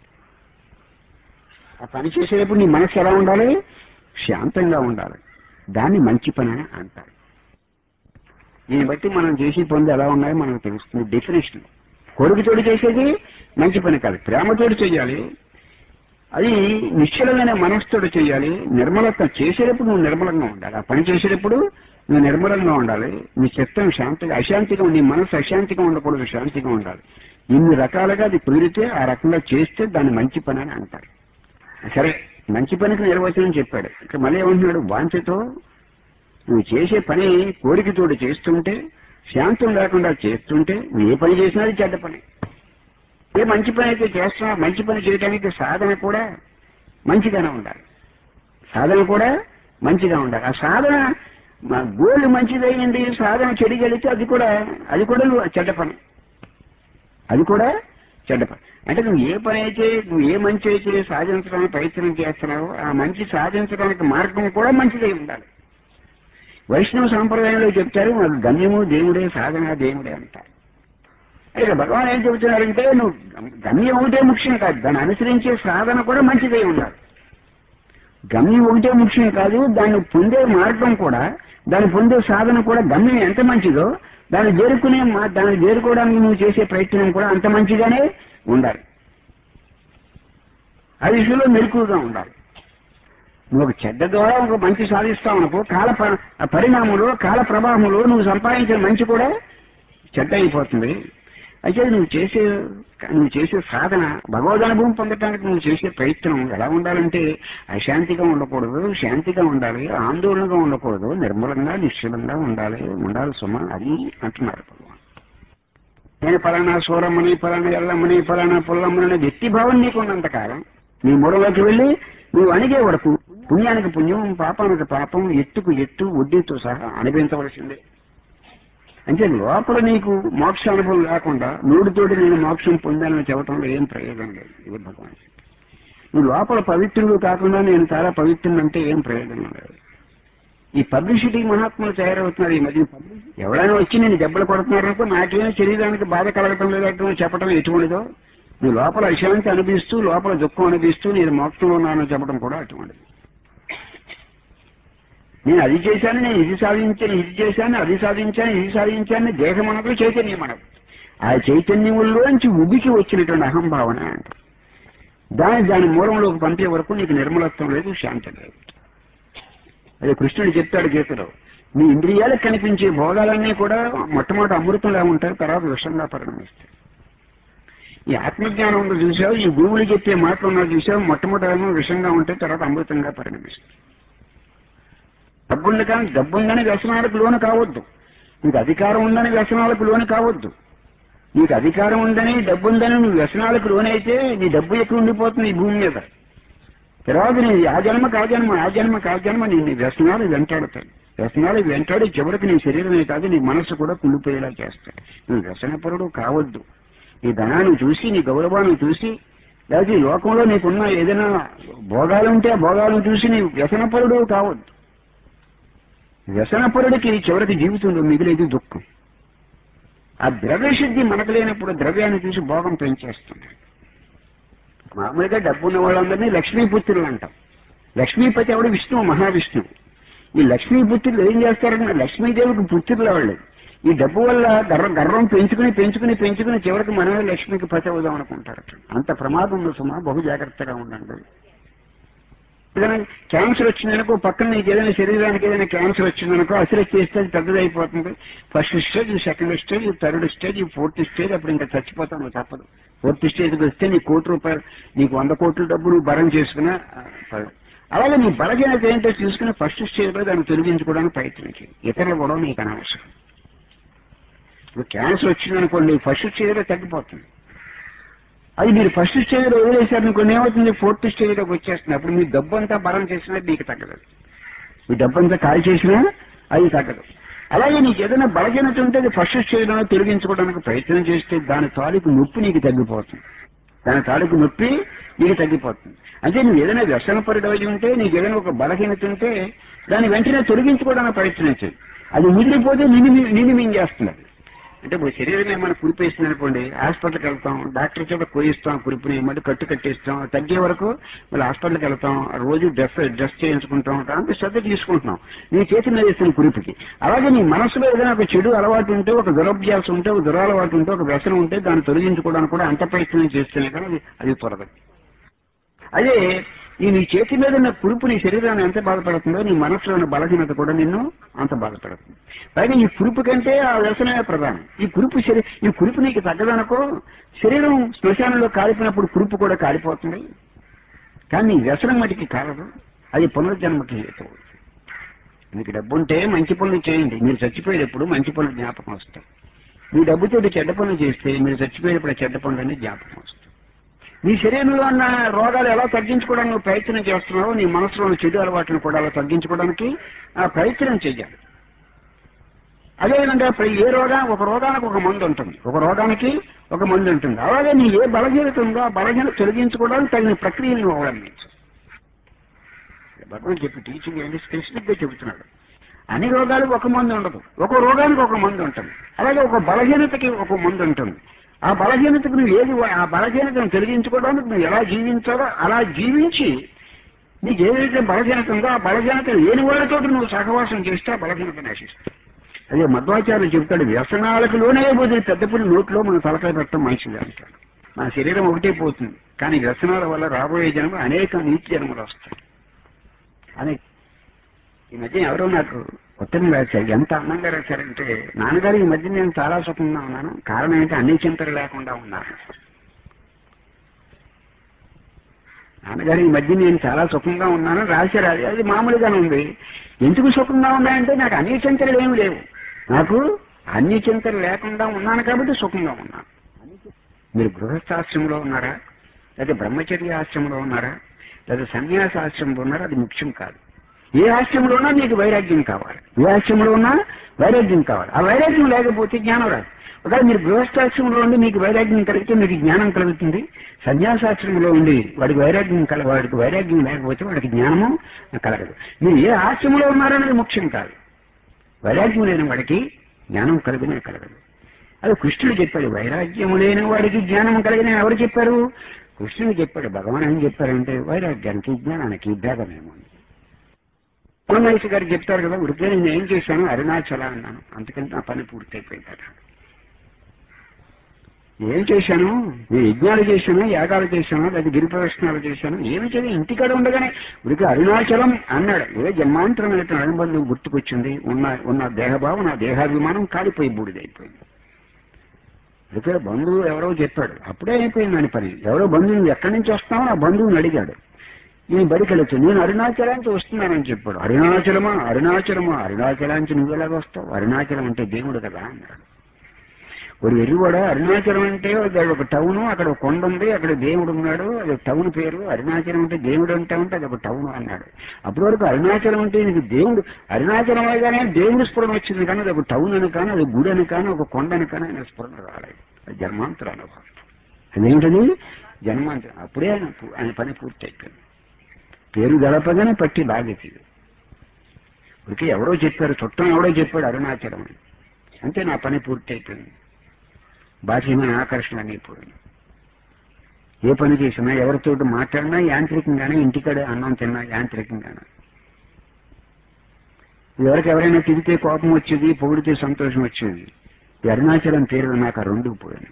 ఆ పని చేసేటప్పుడు నీ మనసు ఎలా ఉండాలి శాంతంగా ఉండాలి దాన్ని మంచి పని అని అంటారు దీన్ని బట్టి మనం చేసే పనులు ఎలా ఉన్నాయో మనకు తెలుస్తుంది డెఫినేషన్ కొడుకుతోటి చేసేది మంచి పని కాదు ప్రేమతోటి చేయాలి అది నిశ్చలమైన మనస్సుతోటి చేయాలి నిర్మలత చేసేటప్పుడు నువ్వు నిర్మలంగా ఉండాలి ఆ పని చేసేటప్పుడు నువ్వు నిర్మలంగా ఉండాలి నీ చిత్తం శాంతిగా అశాంతిగా నీ మనసు అశాంతిగా ఉండకూడదు శాంతిగా ఉండాలి ఇన్ని రకాలుగా అది కుదిరితే ఆ రకంగా చేస్తే దాన్ని మంచి పని అని అంటారు సరే మంచి పనికి నిర్వచనం చెప్పాడు ఇక మళ్ళీ ఏమంటున్నాడు వాంఛతో నువ్వు చేసే పని కోరికతోటి చేస్తుంటే శాంతం లేకుండా చేస్తుంటే నువ్వు ఏ పని చేసినా అది చెడ్డ పని ఏ మంచి పని అయితే చేస్తున్నా మంచి పని చేయడానికి సాధన కూడా మంచిగానే ఉండాలి సాధన కూడా మంచిగా ఉండాలి ఆ సాధన మా గోల్ మంచిదయ్యింది సాధన చెడిగలిగితే అది కూడా అది కూడా నువ్వు చెడ్డ పని అది కూడా చెడ్డ పని అంటే నువ్వు ఏ పని అయితే నువ్వు ఏ మంచి అయితే సాధించడానికి ప్రయత్నం చేస్తున్నావో ఆ మంచి సాధించడానికి మార్గం కూడా మంచిదై ఉండాలి వైష్ణవ సాంప్రదాయంలో చెప్తారు మాకు గమ్యము దేవుడే సాధన దేవుడే అంటారు అయితే భగవాన్ ఏం చెబుతున్నారంటే నువ్వు గమ్యం ఒకటే ముఖ్యం కాదు దాన్ని అనుసరించే సాధన కూడా మంచిదే ఉండాలి గమ్యం ఒకటే ముఖ్యం కాదు దాన్ని పొందే మార్గం కూడా దాన్ని పొందే సాధన కూడా గమ్యం ఎంత మంచిదో దాన్ని చేరుకునే మా- దాన్ని చేరుకోవడానికి నువ్వు చేసే ప్రయత్నం కూడా అంత మంచిగానే ఉండాలి ఆ విషయంలో మెలకుగా ఉండాలి నువ్వు ఒక చెడ్డ ద్వారా ఒక మంచి సాధిస్తావు అనుకో కాల ప- ఆ పరిణామంలో కాల ప్రవాహంలో నువ్వు సంపాదించిన మంచి కూడా చెడ్డ అయిపోతుంది అయితే నువ్వు చేసే నువ్వు చేసే సాధన భగవద్ అనుభవం పొందడానికి నువ్వు చేసే ప్రయత్నం ఎలా ఉండాలంటే అశాంతిగా ఉండకూడదు శాంతిగా ఉండాలి ఆందోళనగా ఉండకూడదు నిర్మలంగా నిశ్చలంగా ఉండాలి ఉండాలి సుమ అది అంటున్నారు భగవాన్ నేను ఫలానా సూరమ్మని ఫలానా ఎల్లమ్మని ఫలానా పుల్లమ్మని వ్యక్తిభావం నీకు ఉన్నంత కాలం నీ మూడలోకి వెళ్ళి నువ్వు అణిగే వరకు పుణ్యానికి పుణ్యం పాపానికి పాపం ఎత్తుకు ఎత్తు వడ్డీతో సహా అనుభవించవలసిందే అంటే లోపల నీకు మోక్ష అనుభవం లేకుండా నోటితోటి నేను మోక్షం పొందానని చెప్పడంలో ఏం ప్రయోజనం లేదు ఇది భగవాన్ నువ్వు లోపల పవిత్రుడు కాకుండా నేను చాలా పవిత్రుడు అంటే ఏం ప్రయోజనం లేదు ఈ పబ్లిసిటీ మహాత్ములు తయారవుతున్నారు ఈ మధ్య ఎవరైనా వచ్చి నేను దెబ్బలు కొడుతున్నారనుకో నాకేం శరీరానికి బాధ కలగటం లేదంటే చెప్పడం ఎటువంటిదో నువ్వు లోపల అశాంతి అనిపిస్తూ లోపల దుఃఖం అనిపిస్తూ నేను మోక్షంలో ఉన్నానని చెప్పడం కూడా అటువంటిది నేను అది చేశాను నేను ఇది సాధించాను ఇది చేశాను అది సాధించాను ఇది సాధించాను దేహం అనకు చైతన్యం అనకు ఆ చైతన్యంలోంచి ఉబికి వచ్చినటువంటి అహంభావన అంట దాని దాని మూలంలోకి పంపే వరకు నీకు నిర్మలత్వం లేదు శాంతి లేదు అదే కృష్ణుడు చెప్తాడు గీతలో మీ ఇంద్రియాలకు కనిపించే భోగాలన్నీ కూడా మొట్టమొదటి అమృతంలా ఉంటాయి తర్వాత విషంగా పరిణమిస్తాయి ఈ ఆత్మజ్ఞానం ఉందో చూసావు ఈ గురువులు చెప్పే మాటలు ఉన్నది చూసావు మొట్టమొదటి విషంగా ఉంటాయి తర్వాత అమృతంగా పరిణమిస్తాయి డబ్బుంది కానీ డబ్బుందని వ్యసనాలకు లోను కావద్దు నీకు అధికారం ఉందని వ్యసనాలకు లోను కావద్దు నీకు అధికారం ఉందని డబ్బు ఉందని నువ్వు వ్యసనాలకు లోనైతే నీ డబ్బు ఎక్కువ ఉండిపోతుంది ఈ భూమి మీద తర్వాత నీ ఆ జన్మ కా జన్మ ఆ జన్మ కా జన్మ నీ నీ వ్యసనాలు వెంటాడుతాయి వ్యసనాలు వెంటాడి చివరికి నీ శరీరమే కాదు నీ మనసు కూడా కుళ్ళిపోయేలా చేస్తాయి నువ్వు వ్యసనపరుడు కావద్దు నీ ధనాన్ని చూసి నీ గౌరవాన్ని చూసి లేకపోతే ఈ లోకంలో నీకున్న ఏదైనా భోగాలు ఉంటే ఆ భోగాలను చూసి నీ వ్యసనపరుడు కావద్దు వ్యసనపరుడికి చివరికి జీవితంలో మిగిలేది దుఃఖం ఆ ద్రవ్యశుద్ధి మనకు లేనప్పుడు ద్రవ్యాన్ని చూసి భోగం పెంచేస్తుంది మామూలుగా డబ్బు ఉన్న వాళ్ళందరినీ లక్ష్మీపుత్రులు అంటాం లక్ష్మీపతి ఎవడు విష్ణువు మహావిష్ణువు ఈ లక్ష్మీపుత్రులు ఏం చేస్తారంటే లక్ష్మీదేవికి పుత్రులు వాళ్ళు ఈ డబ్బు వల్ల గర్వం గర్వం పెంచుకుని పెంచుకుని పెంచుకుని చివరికి మనమే లక్ష్మికి పతి అవుదాం అనుకుంటారు అంత ప్రమాదం ఉంది సుమా బహు జాగ్రత్తగా ఉండండి ఏదైనా క్యాన్సర్ వచ్చిందనుకో పక్కన నీకు ఏదైనా శరీరానికి ఏదైనా క్యాన్సర్ వచ్చిందనుకో అసలు చేస్తే అది పెద్దదైపోతుంది first stage second stage third stage fourth stage అప్పుడు ఇంకా చచ్చిపోతాం నువ్వు తప్పదు ఫోర్త్ స్టేజ్కి వస్తే నీ కోటి రూపాయలు నీకు వంద కోట్ల డబ్బు నువ్వు భరం చేసుకున్నా ఆ, పర్వాలేదు. అలాగే నీ బలహీనత ఏంటో చూసుకుని ఫస్ట్ స్టేజ్లో దాన్ని తొలగించుకోవడానికి ప్రయత్నించి ఇతరులు కూడా నీకు అనవసరం ఇప్పుడు క్యాన్సర్ వచ్చిందనుకోండి ఫస్ట్ స్టేజ్లో తగ్గిపోతుంది అది మీరు ఫస్ట్ స్టేజ్లో వదిలేశారనుకోండి ఏమవుతుంది ఫోర్త్ స్టేజ్లోకి వచ్చేస్తుంది అప్పుడు మీ డబ్బు అంతా బలం చేసినా మీకు తగ్గదు మీ డబ్బు అంతా కాల్ చేసినా అది తగ్గదు అలాగే నీకు ఏదైనా బలహీనత ఉంటే అది ఫస్ట్ స్టేజ్లో తొలగించుకోవడానికి ప్రయత్నం చేస్తే దాని తాలూకు నొప్పి నీకు తగ్గిపోతుంది దాని తాలూకు నొప్పి నీకు తగ్గిపోతుంది అంటే నువ్వు ఏదైనా వ్యసన పరిడవై ఉంటే నీకు ఏదైనా ఒక బలహీనత ఉంటే దాన్ని వెంటనే తొలగించుకోవడానికి ప్రయత్నించదు అది మిగిలిపోతే నిన్ను మీ- నిన్ను మింగేస్తున్నది అంటే ఇప్పుడు శరీరం ఏమైనా కురిపేస్తుంది అనుకోండి హాస్పిటల్కి వెళ్తాం డాక్టర్ చేత కోయిస్తాం కురిపిని మళ్ళీ కట్టు కట్టేస్తాం తగ్గే వరకు మళ్ళీ హాస్పిటల్కి వెళ్తాం రోజు డ్రెస్ డ్రెస్ చేయించుకుంటాం దాంట్లో శ్రద్ధ తీసుకుంటున్నాం నీ చేతి మీద వేస్తున్న కురిపికి అలాగే నీ మనసులో ఏదైనా ఒక చెడు అలవాటు ఉంటే ఒక దురభ్యాసం ఉంటే ఒక దురలవాటు ఉంటే ఒక వ్యసనం ఉంటే దాన్ని తొలగించుకోవడానికి కూడా అంత ప్రయత్నం చేస్తేనే కానీ అది అది త్వరగదు అదే ఈ నీ చేతి మీద ఉన్న కురుపు నీ శరీరాన్ని ఎంత బాధపడుతుందో నీ మనసులో ఉన్న బలహీనత కూడా నిన్ను అంత బాధపడుతుంది పైగా ఈ కురుపు కంటే ఆ వ్యసనమే ప్రధానం ఈ కురుపు శరీ ఈ కురుపు నీకు తగ్గదనుకో శరీరం శ్మశానంలో కాలిపోయినప్పుడు కురుపు కూడా కాలిపోతుంది కానీ ఈ వ్యసనం మటుకి కాలదు అది పునర్జన్మకి హేతువు మీకు డబ్బు ఉంటే మంచి పనులు చేయండి మీరు చచ్చిపోయేటప్పుడు మంచి పనులు జ్ఞాపకం వస్తాయి మీ డబ్బుతోటి చెడ్డ పనులు చేస్తే మీరు చచ్చిపోయేటప్పుడు ఆ చెడ్డ పనులన్నీ జ్ఞాపకం వస్తాయి నీ శరీరంలో ఉన్న రోగాలు ఎలా తగ్గించుకోవడానికి నువ్వు ప్రయత్నం చేస్తున్నావో నీ మనసులో ఉన్న చెడు అలవాట్లను కూడా అలా తగ్గించుకోవడానికి ఆ ప్రయత్నం చేయాలి అదేవిధంగా ప్ర- ఏ రోగా ఒక రోగానికి ఒక మందు ఉంటుంది ఒక రోగానికి ఒక మందు ఉంటుంది అలాగే నీ ఏ బలహీనత ఉందో ఆ బలహీనత తొలగించుకోవడానికి తగిన ప్రక్రియను నువ్వు అవలంబించు భగవాన్ చెప్పి టీచింగ్ ఏంటి స్పెసిఫిక్ గా చెబుతున్నాడు అన్ని రోగాలకు ఒక మందు ఉండదు ఒక రోగానికి ఒక మందు ఉంటుంది అలాగే ఒక బలహీనతకి ఒక మందు ఉంటుంది ఆ బలహీనతకు నువ్వు ఏది ఆ బలహీనతను తొలగించుకోవడానికి నువ్వు ఎలా జీవించాలో అలా జీవించి నీకు ఏదైతే బలహీనత ఉందో ఆ బలహీనత లేని వాళ్ళతో నువ్వు సహవాసం చేస్తే ఆ బలహీనత నశిస్తుంది అదే మధ్వాచార్యులు చెప్తాడు వ్యసనాలకు లోనే పోతుంది పెద్ద పులి నోట్లో మన తలకాయ పెట్టడం మంచిది అంటాడు మన శరీరం ఒకటే పోతుంది కానీ వ్యసనాల వల్ల రాబోయే జన్మ అనేక నీతి జన్మలు వస్తాయి అని ఈ మధ్య ఎవరో నాకు ఉత్తరం రాశారు ఎంత అందంగా రాశారంటే నాన్నగారు ఈ మధ్య నేను చాలా సుఖంగా ఉన్నాను కారణం ఏంటి అన్ని చింతలు లేకుండా ఉన్నాను నాన్నగారు ఈ మధ్య నేను చాలా సుఖంగా ఉన్నాను రాశారు అది అది మామూలుగానే ఉంది ఎందుకు సుఖంగా ఉన్నాయంటే నాకు అన్ని చింతలు ఏమి లేవు నాకు అన్ని చింతలు లేకుండా ఉన్నాను కాబట్టి సుఖంగా ఉన్నాను మీరు గృహస్థాశ్రమంలో ఉన్నారా లేదా బ్రహ్మచర్య ఆశ్రమంలో ఉన్నారా లేదా సన్యాస ఆశ్రమంలో ఉన్నారా అది ముఖ్యం కాదు ఏ ఆశ్రమంలో ఉన్నా మీకు వైరాగ్యం కావాలి ఏ ఆశ్రమంలో ఉన్నా వైరాగ్యం కావాలి ఆ వైరాగ్యం లేకపోతే జ్ఞానం రాదు ఒకవేళ మీరు గృహస్థాశ్రమంలో ఉండి మీకు వైరాగ్యం కలిగితే మీకు జ్ఞానం కలుగుతుంది సన్యాసాశ్రమంలో ఉండి వాడికి వైరాగ్యం కల వాడికి వైరాగ్యం లేకపోతే వాడికి జ్ఞానము కలగదు మీరు ఏ ఆశ్రమంలో ఉన్నారనేది ముఖ్యం కాదు వైరాగ్యం లేని వాడికి జ్ఞానం కలుగునే కలగదు అది కృష్ణుడు చెప్పాడు వైరాగ్యం లేని వాడికి జ్ఞానం కలిగిన ఎవరు చెప్పారు కృష్ణుడు చెప్పాడు భగవాన్ ఏం చెప్పారంటే వైరాగ్యానికి జ్ఞానానికి భేదమేమో అని మహేష్ గారు చెప్తారు కదా ఉడికే నేను ఏం చేశాను అరుణాచల అన్నాను అందుకని నా పని పూర్తయిపోయింది అన్నాడు ఏం చేశాను నేను యజ్ఞాలు చేశాను యాగాలు చేశాను లేదా గిరి ప్రదర్శనాలు చేశాను ఏమి చేయలేదు ఇంటికాడ ఉండగానే ఉడికి అరుణాచలం అన్నాడు ఏదో జన్మాంతరమైనటువంటి అనుబంధం గుర్తుకొచ్చింది ఉన్న ఉన్న దేహభావం నా దేహాభిమానం కాలిపోయి బూడిదైపోయింది అయితే బంధువు ఎవరో చెప్పాడు అప్పుడే అయిపోయింది దాని పని ఎవరో బంధువుని ఎక్కడి నుంచి వస్తామో ఆ బంధువుని అడిగాడు నేను బడికి వెళ్ళొచ్చు నేను అరుణాచలానికి వస్తున్నానని చెప్పాడు అరుణాచలమా అరుణాచలమా అరుణాచలానికి నువ్వు ఎలాగ వస్తావు అరుణాచలం అంటే దేవుడు కదా అన్నాడు ఒక వెర్రివాడ అరుణాచలం అంటే అది ఒక టౌన్ అక్కడ ఒక కొండ ఉంది అక్కడ దేవుడు ఉన్నాడు అది ఒక టౌన్ పేరు అరుణాచలం అంటే దేవుడు అంటే ఉంటే అది ఒక టౌన్ అన్నాడు అప్పటి వరకు అరుణాచలం అంటే నీకు దేవుడు అరుణాచలం అనగానే దేవుడు స్ఫురణ వచ్చింది కానీ అది ఒక టౌన్ అని కానీ అది గుడి అని కానీ ఒక కొండ అని కానీ ఆయన స్ఫురణ రాలేదు అది జన్మాంతర అనుభవం అదేంటది జన్మాంతరం అప్పుడే ఆయన పూ- ఆయన పని పూర్తి అయిపోయింది పేరు గడపగానే పట్టి బాగేది ఇక ఎవరో చెప్పారు చుట్టం ఎవడో చెప్పాడు అరుణాచలం అని అంతే నా పని పూర్తి అయిపోయింది బాహ్యమైన ఆకర్షణ అయిపోయింది ఏ పని చేసినా ఎవరితో మాట్లాడినా యాంత్రికంగానే ఇంటికాడే అన్నం తిన్నా యాంత్రికంగానే ఎవరికి ఎవరైనా తిరిగితే కోపం వచ్చేది పొగిడితే సంతోషం వచ్చేది ఈ అరుణాచలం పేరు నాకు ఆ రెండు పోయాను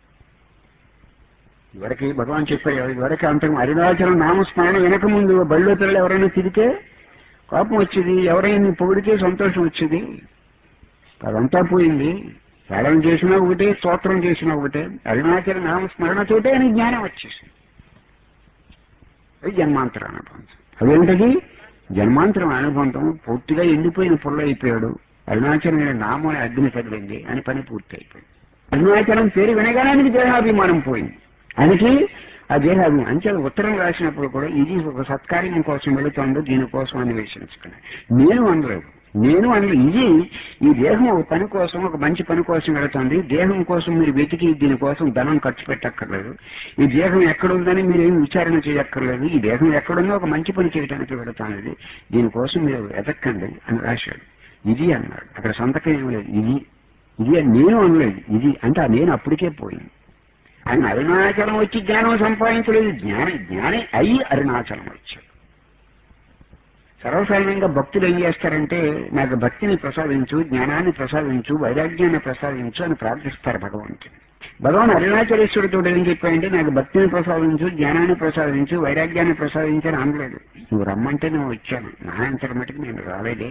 ఎవరికి భగవాన్ చెప్పారు ఎవరికి అంతకు అరుణాచలం నామస్మరణ వెనక ముందు బళ్ళో పిల్లలు ఎవరైనా తిరిగితే కోపం వచ్చేది ఎవరైనా పొగిడితే సంతోషం వచ్చేది అదంతా పోయింది త్యాగం చేసినా ఒకటే స్తోత్రం చేసినా ఒకటే అరుణాచల నామస్మరణతోటే అని జ్ఞానం వచ్చేసింది అది జన్మాంతర అనుబంధం అదేంటది జన్మాంతరం అనుబంధం పూర్తిగా ఎండిపోయిన పుల్ల అయిపోయాడు అరుణాచలం అనే నామం అగ్ని తగిలింది అని పని పూర్తి అయిపోయింది అరుణాచలం పేరు వినగానే ఆయనకి దేహాభిమానం పోయింది ఆయనకి ఆ దేహాభిమానం అంటే ఉత్తరం రాసినప్పుడు కూడా ఇది ఒక సత్కార్యం కోసం వెళుతోందో దీనికోసం అన్వేషించుకున్నాను నేను అనలేదు నేను అనలేదు ఇది ఈ దేహం ఒక పని కోసం ఒక మంచి పని కోసం వెళుతుంది దేహం కోసం మీరు వెతికి దీనికోసం ధనం ఖర్చు పెట్టక్కర్లేదు ఈ దేహం ఎక్కడుందని మీరు ఏం విచారణ చేయక్కర్లేదు ఈ దేహం ఎక్కడుందో ఒక మంచి పని చేయడానికి వెళుతాను ఇది దీనికోసం మీరు వెతక్కండి అని రాశాడు ఇది అన్నాడు అక్కడ సంతకం ఏం లేదు ఇది ఇది అని నేను అనలేదు ఇది అంటే ఆ నేను అప్పటికే పోయింది ఆయన అరుణాచలం వచ్చి జ్ఞానం సంపాదించలేదు జ్ఞాన జ్ఞాని అయి అరుణాచలం వచ్చాడు సర్వసాధారణంగా భక్తులు ఏం చేస్తారంటే నాకు భక్తిని ప్రసాదించు జ్ఞానాన్ని ప్రసాదించు వైరాగ్యాన్ని ప్రసాదించు అని ప్రార్థిస్తారు భగవంతుని భగవాన్ అరుణాచలేశ్వరుడితో ఏం చెప్పాయంటే నాకు భక్తిని ప్రసాదించు జ్ఞానాన్ని ప్రసాదించు వైరాగ్యాన్ని ప్రసాదించు అని అనలేదు నువ్వు రమ్మంటే నేను వచ్చాను నా అంతటి మటుకు నేను రాలేదే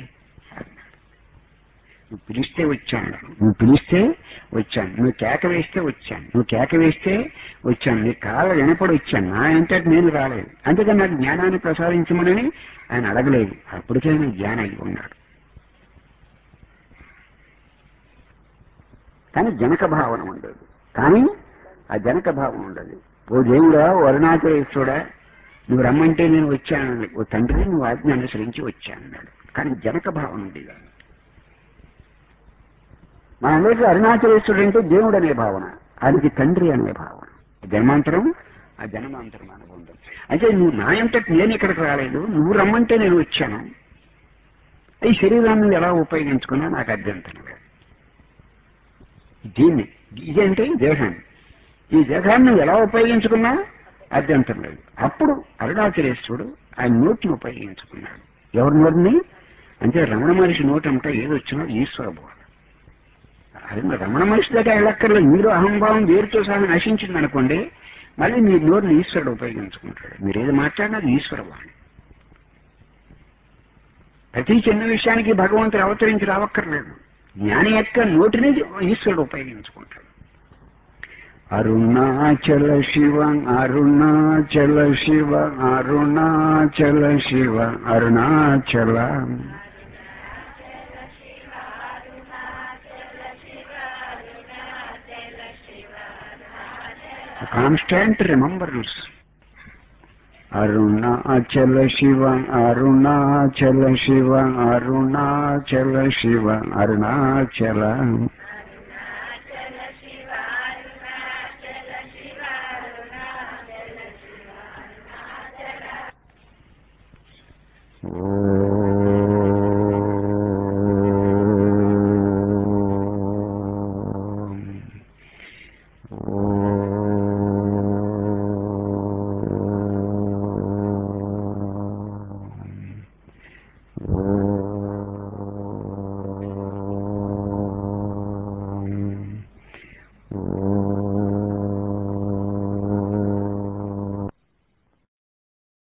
నువ్వు పిలిస్తే వచ్చాను నువ్వు పిలిస్తే వచ్చాను నువ్వు కేక వేస్తే వచ్చాను నువ్వు కేక వేస్తే వచ్చాను నీ కాళ్ళ వినపడి వచ్చాను నా అంతటి నేను రాలేదు అందుకని నాకు జ్ఞానాన్ని ప్రసాదించమని ఆయన అడగలేదు అప్పటికే ఆయన జ్ఞానం అయి ఉన్నాడు కానీ జనక భావన ఉండదు కానీ ఆ జనక భావన ఉండదు ఓ దేవుడా ఓ అరుణాచలేశ్వరుడా నువ్వు రమ్మంటే నేను వచ్చాను ఓ తండ్రి నువ్వు ఆజ్ఞ అనుసరించి వచ్చాను అన్నాడు కానీ జనక భావన ఉండేది మనందరికీ అరుణాచలేశ్వరుడు అంటే దేవుడు అనే భావన ఆయనకి తండ్రి అనే భావన జన్మాంతరం ఆ జన్మాంతరం అనుబంధం అంటే నువ్వు నా అంతటి నేను ఇక్కడికి రాలేదు నువ్వు రమ్మంటే నేను వచ్చాను ఈ శరీరాన్ని ఎలా ఉపయోగించుకున్నా నాకు అభ్యంతరం లేదు దీన్ని ఇది అంటే ఈ దేహాన్ని ఈ దేహాన్ని నువ్వు ఎలా ఉపయోగించుకున్నా అభ్యంతరం లేదు అప్పుడు అరుణాచలేశ్వరుడు ఆయన నోటిని ఉపయోగించుకున్నాడు ఎవరి నోటిని అంటే రమణ మనిషి నోటి అంటే ఏది వచ్చినా ఈశ్వర బోధ అది మరి రమణ మనిషి దగ్గర వెళ్ళక్కర్లేదు మీరు అహంభావం వేరుతో సహా నశించింది అనుకోండి మళ్ళీ మీ నోటిని ఈశ్వరుడు ఉపయోగించుకుంటాడు మీరు ఏది మాట్లాడినా అది ఈశ్వర వాణి ప్రతి చిన్న విషయానికి భగవంతుడు అవతరించి రావక్కర్లేదు జ్ఞాని యొక్క నోటిని ఈశ్వరుడు ఉపయోగించుకుంటాడు అరుణాచల శివ అరుణాచల శివ అరుణాచల శివ అరుణాచల కాన్స్టాంట్ రిమెంబరెన్స్ అరుణాచల శివ అరుణాచల శివ అరుణాచల శివ అరుణాచల ఓ